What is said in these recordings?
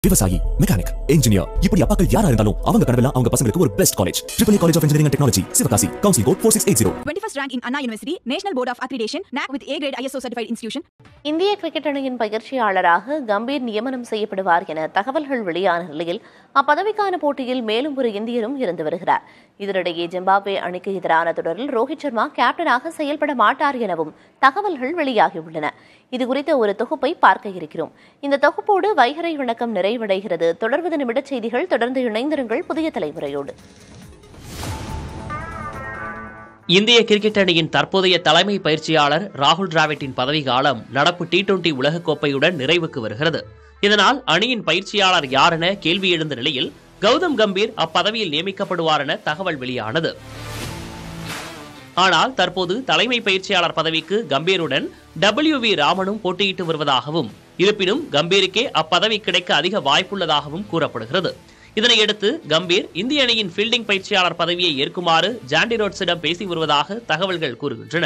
விவசாயி mechanic engineer இப்படி அப்பாக்கள் யாரா இருந்தாலும் அவங்க கனவெல்லாம் அவங்க பசங்களுக்கு ஒரு best college triple college of engineering technology Sivakasi council code four six eight zero 21st rank in Anna University, National Board of Accreditation, NAC with A grade ISO certified institution. இந்திய கிரிக்கெட் அணியின் பயிற்சியாளராக கம்பீர் நியமனம் செய்யப்படுவார் என தகவல்கள் வெளியான நிலையில் அப்பதவிக்கான போட்டியில் மேலும் ஒரு இந்தியரும் இருந்து வருகிறார் இதனிடையே ஜிம்பாப்வே அணிக்கு எதிரான தொடரில் ரோஹித் சர்மா கேப்டனாக செயல்பட மாட்டார் எனவும் தகவல்கள் வெளியாகியுள்ளன இதுகுறித்த ஒரு தொகுப்பை பார்க்க இருக்கிறோம் இந்த தொகுப்போடு வைகரை வணக்கம் நிறைவடைகிறது தொடர்வது நிமிடச் செய்திகள் தொடர்ந்து இணைந்திருங்கள் புதிய தலைமுறையோடு இந்திய கிரிக்கெட் அணியின் தற்போதைய தலைமை பயிற்சியாளர் ராகுல் டிராவிட்டின் பதவிக்காலம் நடப்பு டி டுவெண்டி உலகக்கோப்பையுடன் நிறைவுக்கு வருகிறது இதனால் அணியின் பயிற்சியாளர் யார் என கேள்வி எழுந்த நிலையில் கௌதம் கம்பீர் அப்பதவியில் நியமிக்கப்படுவார் என தகவல் வெளியானது ஆனால் தற்போது தலைமை பயிற்சியாளர் பதவிக்கு கம்பீருடன் டபிள்யூ வி ராமனும் போட்டியிட்டு வருவதாகவும் இருப்பினும் கம்பீருக்கே அப்பதவி கிடைக்க அதிக வாய்ப்புள்ளதாகவும் கூறப்படுகிறது இதனையடுத்து கம்பீர் இந்திய அணியின் ஃபீல்டிங் பயிற்சியாளர் பதவியை ஏற்குமாறு ஜாண்டி ரோட்ஸிடம் பேசி வருவதாக தகவல்கள் கூறுகின்றன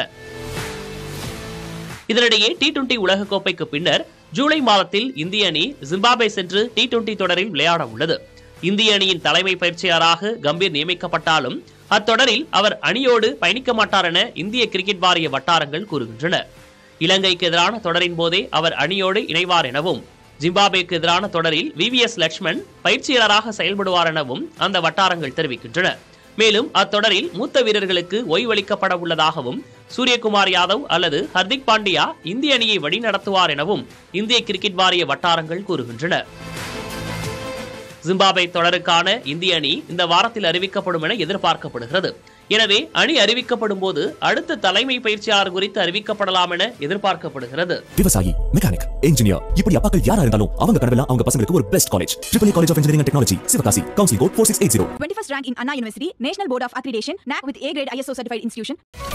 இதனிடையே டி டுவெண்டி உலகக்கோப்பைக்கு பின்னர் ஜூலை மாதத்தில் இந்திய அணி ஜிம்பாப்வே சென்று டி டுவெண்டி தொடரில் விளையாட உள்ளது இந்திய அணியின் தலைமை பயிற்சியாளராக கம்பீர் நியமிக்கப்பட்டாலும் அத்தொடரில் அவர் அணியோடு பயணிக்க மாட்டார் என இந்திய கிரிக்கெட் வாரிய வட்டாரங்கள் கூறுகின்றன இலங்கைக்கு எதிரான தொடரின் போதே அவர் அணியோடு இணைவார் எனவும் ஜிம்பாப்வேக்கு எதிரான தொடரில் விவிஎஸ் லட்சுமண் பயிற்சியாளராக செயல்படுவார் எனவும் அந்த வட்டாரங்கள் தெரிவிக்கின்றன மேலும் அத்தொடரில் மூத்த வீரர்களுக்கு ஓய்வளிக்கப்பட உள்ளதாகவும் சூரியகுமார் யாதவ் அல்லது ஹர்திக் பாண்டியா இந்திய அணியை வழிநடத்துவார் எனவும் இந்திய கிரிக்கெட் வாரிய வட்டாரங்கள் கூறுகின்றன ஜிம்பாப்வே தொடருக்கான இந்திய அணி இந்த வாரத்தில் அறிவிக்கப்படும் என எதிர்பார்க்கப்படுகிறது எனவே அணி அறிவிக்கப்படும் போது அடுத்த தலைமை பயிற்சியாளர் குறித்து அறிவிக்கப்படலாம் என எதிர்பார்க்கப்படுகிறது விவசாயி மெக்கானிக் இன்ஜினியர் இப்படி அப்பாக்கள் யாரா இருந்தாலும் அவங்க கனவெல்லாம் அவங்க பசங்களுக்கு ஒரு best college triple college of engineering technology Sivakasi council code four six eight zero 21st rank in Anna University, National Board of Accreditation, NAC with A grade ISO certified institution.